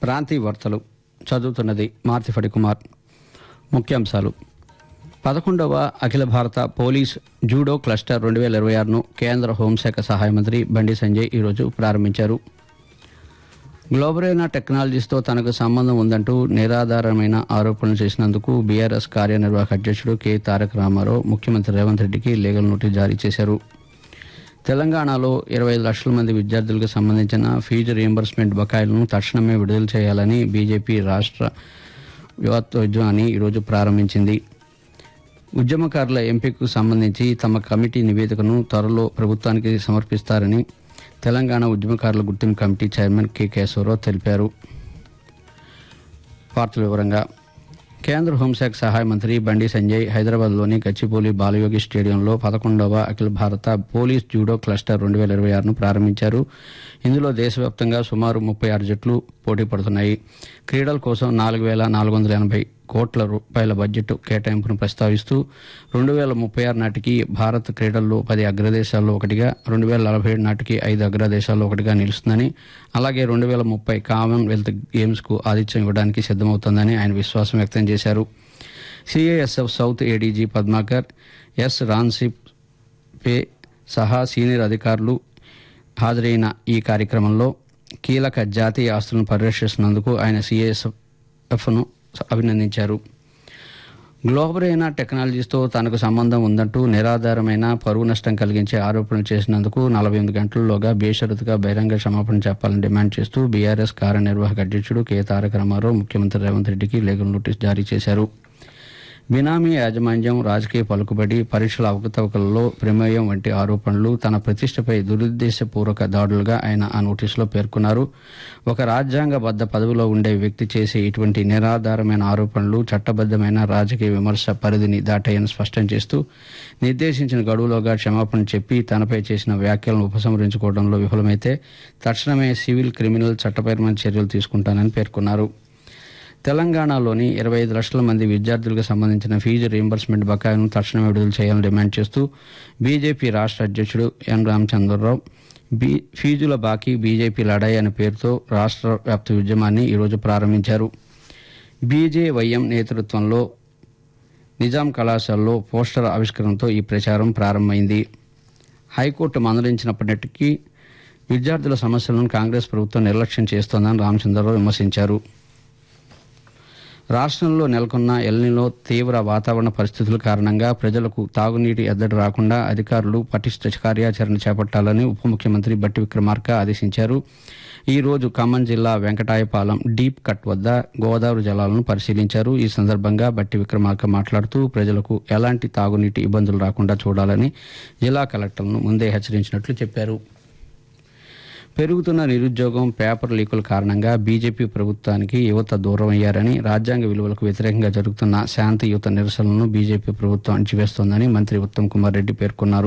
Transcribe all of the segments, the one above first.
ప్రాంతీయ వార్తలు చదువుతున్నది మార్తిఫడి కుమార్ ముఖ్యాంశాలు పదకొండవ అఖిల భారత పోలీస్ జూడో క్లస్టర్ రెండు వేల ఇరవై ఆరును కేంద్ర హోంశాఖ సహాయ మంత్రి బండి సంజయ్ ఈరోజు ప్రారంభించారు గ్లోబరైన టెక్నాలజీస్తో తనకు సంబంధం ఉందంటూ నిరాధారమైన ఆరోపణలు చేసినందుకు బీఆర్ఎస్ కార్యనిర్వాహక అధ్యక్షుడు కె తారక రామారావు ముఖ్యమంత్రి రేవంత్ రెడ్డికి లీగల్ నోటీస్ జారీ చేశారు తెలంగాణలో ఇరవై ఐదు లక్షల మంది విద్యార్థులకు సంబంధించిన ఫీజు రియంబర్స్మెంట్ బకాయిలను తక్షణమే విడుదల చేయాలని బీజేపీ రాష్ట్ర యువత్వోద్యమాన్ని ఈరోజు ప్రారంభించింది ఉద్యమకారుల ఎంపికకు సంబంధించి తమ కమిటీ నివేదికను త్వరలో ప్రభుత్వానికి సమర్పిస్తారని తెలంగాణ ఉద్యమకారుల గుర్తింపు కమిటీ చైర్మన్ కె కేశవరావు తెలిపారు వార్తల వివరంగా కేంద్ర హోంశాఖ సహాయ మంత్రి బండి సంజయ్ హైదరాబాద్లోని గచ్చిబౌలి బాలయోగి స్టేడియంలో పదకొండవ అఖిల భారత పోలీస్ జూడో క్లస్టర్ రెండు వేల ఇరవై ఆరును ప్రారంభించారు ఇందులో దేశవ్యాప్తంగా సుమారు ముప్పై ఆరు జట్లు పోటీ పడుతున్నాయి క్రీడల కోసం నాలుగు వేల నాలుగు వందల ఎనభై కోట్ల రూపాయల బడ్జెట్ కేటాయింపును ప్రస్తావిస్తూ రెండు వేల ముప్పై ఆరు నాటికి భారత్ క్రీడల్లో పది అగ్రదేశాల్లో ఒకటిగా రెండు వేల నలభై ఏడు నాటికి ఐదు అగ్రదేశాల్లో ఒకటిగా నిలుస్తుందని అలాగే రెండు వేల ముప్పై కామన్వెల్త్ గేమ్స్కు ఆతిథ్యం ఇవ్వడానికి సిద్దమవుతోందని ఆయన విశ్వాసం వ్యక్తం చేశారు CISF south ADG Padmakar S రాన్సిప్ పే సహా సీనియర్ అధికారులు హాజరైన ఈ కార్యక్రమంలో కీలక జాతీయ ఆస్తులను పరిరక్షిస్తున్నందుకు ఆయన సిఐఎస్ఎఫ్ను అభినందించారు గ్లోబరైన టెక్నాలజీస్తో తనకు సంబంధం ఉందంటూ నిరాధారమైన పరువు నష్టం కలిగించే ఆరోపణలు చేసినందుకు నలభై ఎనిమిది గంటల్లోగా బేషరతుగా బహిరంగ క్షమాపణ చెప్పాలని డిమాండ్ చేస్తూ బీఆర్ఎస్ కార్యనిర్వాహక అధ్యక్షుడు కె తారక రామారావు ముఖ్యమంత్రి రేవంత్ రెడ్డికి లీగల్ నోటీస్ జారీ చేశారు బినామీ యాజమాన్యం రాజకీయ పలుకుబడి పరీక్షల అవకతవకలలో ప్రమేయం వంటి ఆరోపణలు తన ప్రతిష్టపై దురుద్దేశపూర్వక దాడులుగా ఆయన ఆ నోటీసులో పేర్కొన్నారు ఒక రాజ్యాంగబద్ద పదవిలో ఉండే వ్యక్తి చేసే ఇటువంటి నిరాధారమైన ఆరోపణలు చట్టబద్దమైన రాజకీయ విమర్శ పరిధిని దాటాయని స్పష్టం చేస్తూ నిర్దేశించిన గడువులోగా క్షమాపణ చెప్పి తనపై చేసిన వ్యాఖ్యలను ఉపసంహరించుకోవడంలో విఫలమైతే తక్షణమే సివిల్ క్రిమినల్ చట్టపరమైన చర్యలు తీసుకుంటానని పేర్కొన్నారు తెలంగాణలోని ఇరవై ఐదు లక్షల మంది విద్యార్థులకు సంబంధించిన ఫీజు రీయింబర్స్మెంట్ బకాయిలను తక్షణమే విడుదల చేయాలని డిమాండ్ చేస్తూ బీజేపీ రాష్ట్ర అధ్యక్షుడు ఎన్ రామచంద్రరావు బీ ఫీజుల బాకీ బీజేపీ లడాయి అనే పేరుతో రాష్ట్ర వ్యాప్త ఉద్యమాన్ని ఈరోజు ప్రారంభించారు బీజేవైఎం నేతృత్వంలో నిజాం కళాశాలలో పోస్టర్ ఆవిష్కరణతో ఈ ప్రచారం ప్రారంభమైంది హైకోర్టు మందలించినప్పటికీ విద్యార్థుల సమస్యలను కాంగ్రెస్ ప్రభుత్వం నిర్లక్ష్యం చేస్తోందని రామచంద్రరావు విమర్శించారు రాష్ట్రంలో నెలకొన్న ఎల్నిలో తీవ్ర వాతావరణ పరిస్థితుల కారణంగా ప్రజలకు తాగునీటి ఎద్దడి రాకుండా అధికారులు పటిష్ట కార్యాచరణ చేపట్టాలని ఉప ముఖ్యమంత్రి బట్టి విక్రమార్క ఆదేశించారు ఈ రోజు ఖమ్మం జిల్లా వెంకటాయపాలెం డీప్ కట్ వద్ద గోదావరి జలాలను పరిశీలించారు ఈ సందర్భంగా బట్టి విక్రమార్క మాట్లాడుతూ ప్రజలకు ఎలాంటి తాగునీటి ఇబ్బందులు రాకుండా చూడాలని జిల్లా కలెక్టర్లను ముందే హెచ్చరించినట్లు చెప్పారు పెరుగుతున్న నిరుద్యోగం పేపర్ లీకుల కారణంగా బీజేపీ ప్రభుత్వానికి యువత దూరం అయ్యారని రాజ్యాంగ విలువలకు వ్యతిరేకంగా జరుగుతున్న శాంతియుత నిరసనలను బీజేపీ ప్రభుత్వం అణచివేస్తోందని మంత్రి ఉత్తమ్ కుమార్ రెడ్డి పేర్కొన్నారు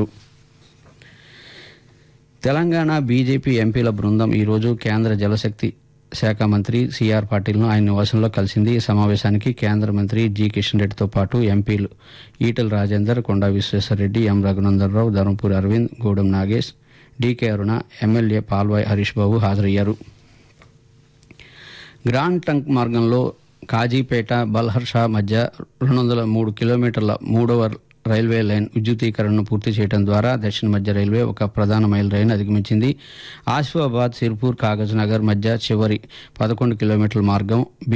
తెలంగాణ బీజేపీ ఎంపీల బృందం ఈరోజు కేంద్ర జలశక్తి శాఖ మంత్రి సిఆర్ పాటిల్ను ఆయన నివాసంలో కలిసింది ఈ సమావేశానికి కేంద్ర మంత్రి జి కిషన్ రెడ్డితో పాటు ఎంపీలు Etela Rajender Konda Vishweshwar Reddy M Raghunandan Rao Dharmapuri Arvind Gudem Nagesh DK Aruna MLA Palvai Harish Babu హాజరయ్యారు గ్రాండ్ టంక్ మార్గంలో కాజీపేట బల్హర్షా మధ్య రెండు వందల మూడు కిలోమీటర్ల మూడవ రైల్వే లైన్ విద్యుతీకరణను పూర్తి చేయడం ద్వారా దక్షిణ మధ్య రైల్వే ఒక ప్రధాన మైల్ రైలు అధిగమించింది ఆసిఫాబాద్ సిర్పూర్ కాగజ్ నగర్ మధ్య చివరి పదకొండు కిలోమీటర్ల మార్గం